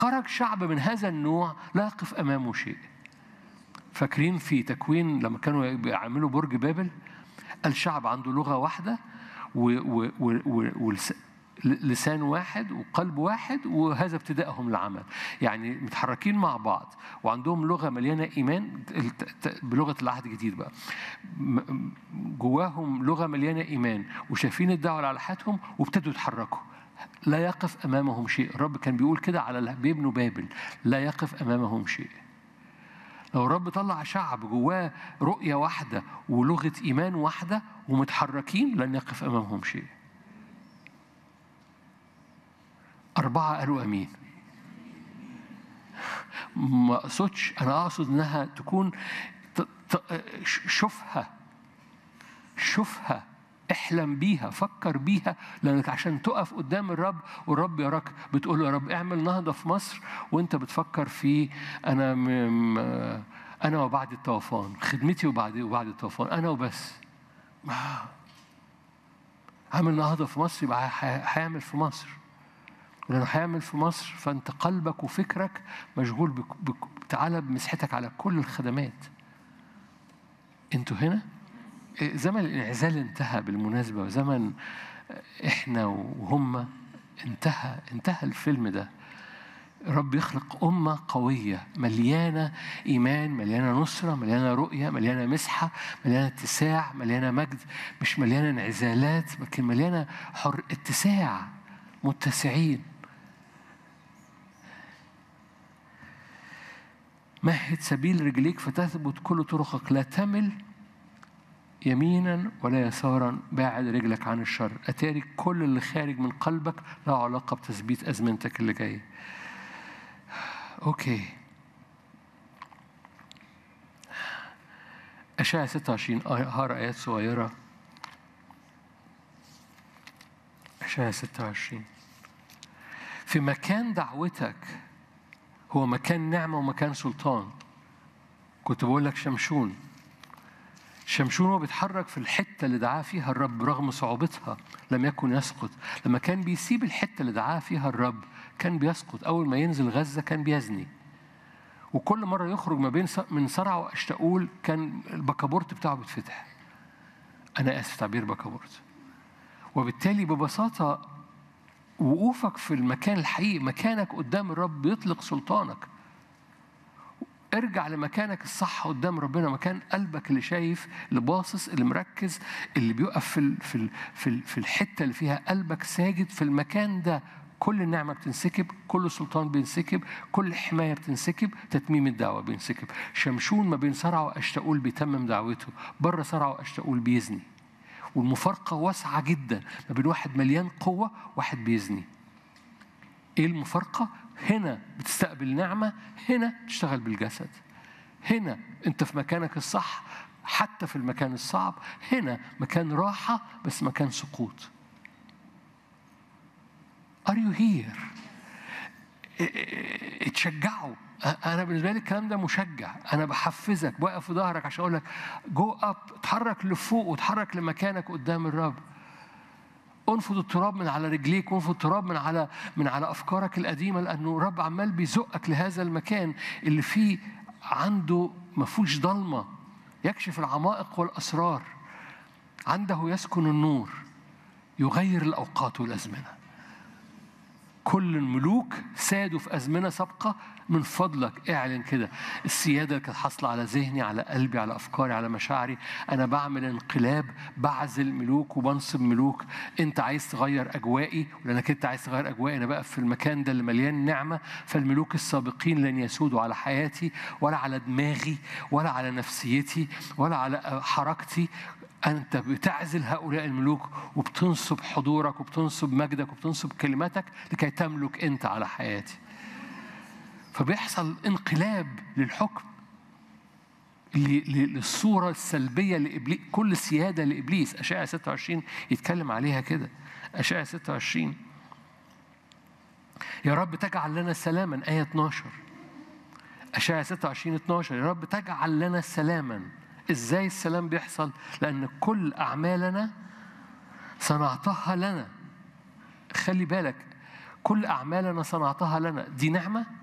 خرج شعب من هذا النوع لا يقف امامه شيء فاكرين في تكوين لما كانوا بيعملوا برج بابل الشعب عنده لغه واحده ولسان واحد وقلب واحد وهذا ابتدائهم العمل يعني متحركين مع بعض وعندهم لغه مليانه ايمان بلغه العهد الجديد بقى جواهم لغه مليانه ايمان وشايفين الدعوه على حياتهم وابتدوا يتحركوا لا يقف امامهم شيء الرب كان بيقول كده على بيبنوا بابل لا يقف امامهم شيء لو الرب طلع شعب جواه رؤية واحدة ولغة إيمان واحدة ومتحركين لن يقف أمامهم شيء أربعة قالوا أمين ما أقصدش أنا أقصد إنها تكون شوفها شوفها احلم بيها فكر بيها لانك عشان تقف قدام الرب والرب يراك بتقول له يا رب اعمل نهضه في مصر وانت بتفكر في انا م... انا وبعد الطوفان خدمتي وبعد وبعد الطوفان انا وبس عامل نهضه في مصر يبقى هيعمل في مصر ولانه هيعمل في مصر فانت قلبك وفكرك مشغول بك... بك... تعالى بمسحتك على كل الخدمات انتوا هنا زمن الانعزال انتهى بالمناسبة وزمن احنا وهم انتهى انتهى الفيلم ده رب يخلق أمة قوية مليانة إيمان مليانة نصرة مليانة رؤية مليانة مسحة مليانة اتساع مليانة مجد مش مليانة انعزالات لكن مليانة حر اتساع متسعين مهد سبيل رجليك فتثبت كل طرقك لا تمل يمينا ولا يسارا باعد رجلك عن الشر أتاري كل اللي خارج من قلبك له علاقة بتثبيت أزمنتك اللي جاية أوكي أشعة 26 هقرا آيات صغيرة أشعة 26 في مكان دعوتك هو مكان نعمة ومكان سلطان كنت بقول لك شمشون شمشون وهو بيتحرك في الحتة اللي دعاه فيها الرب رغم صعوبتها لم يكن يسقط لما كان بيسيب الحتة اللي دعاه فيها الرب كان بيسقط أول ما ينزل غزة كان بيزني وكل مرة يخرج ما بين من صرع وأشتاؤول كان البكابورت بتاعه بيتفتح أنا آسف تعبير بكابورت وبالتالي ببساطة وقوفك في المكان الحقيقي مكانك قدام الرب بيطلق سلطانك ارجع لمكانك الصح قدام ربنا مكان قلبك اللي شايف اللي باصص اللي مركز اللي بيقف في في في في الحته اللي فيها قلبك ساجد في المكان ده كل النعمة بتنسكب كل سلطان بينسكب كل حماية بتنسكب تتميم الدعوة بينسكب شمشون ما بين صرع وأشتاؤول بيتمم دعوته بره صرع وأشتاؤول بيزني والمفارقة واسعة جدا ما بين واحد مليان قوة واحد بيزني ايه المفارقة؟ هنا بتستقبل نعمة هنا تشتغل بالجسد هنا انت في مكانك الصح حتى في المكان الصعب هنا مكان راحة بس مكان سقوط Are you here؟ اتشجعوا انا بالنسبه لي الكلام ده مشجع انا بحفزك واقف في ظهرك عشان اقول لك جو اب اتحرك لفوق واتحرك لمكانك قدام الرب انفض التراب من على رجليك وانفض التراب من على من على افكارك القديمه لانه الرب عمال بيزقك لهذا المكان اللي فيه عنده ما فيهوش ضلمه يكشف العمائق والاسرار عنده يسكن النور يغير الاوقات والازمنه كل الملوك سادوا في أزمنة سابقة من فضلك اعلن كده السيادة اللي كانت حاصلة على ذهني على قلبي على أفكاري على مشاعري أنا بعمل انقلاب بعزل ملوك وبنصب ملوك أنت عايز تغير أجوائي ولأنك أنت عايز تغير أجوائي أنا بقى في المكان ده اللي مليان نعمة فالملوك السابقين لن يسودوا على حياتي ولا على دماغي ولا على نفسيتي ولا على حركتي أنت بتعزل هؤلاء الملوك وبتنصب حضورك وبتنصب مجدك وبتنصب كلمتك لكي تملك أنت على حياتي فبيحصل انقلاب للحكم للصورة السلبية لإبليس كل سيادة لإبليس أشعة 26 يتكلم عليها كده أشعة 26 يا رب تجعل لنا سلاما آية 12 أشعة 26 12 يا رب تجعل لنا سلاما ازاي السلام بيحصل لان كل اعمالنا صنعتها لنا خلي بالك كل أعمالنا صنعتها لنا دي نعمة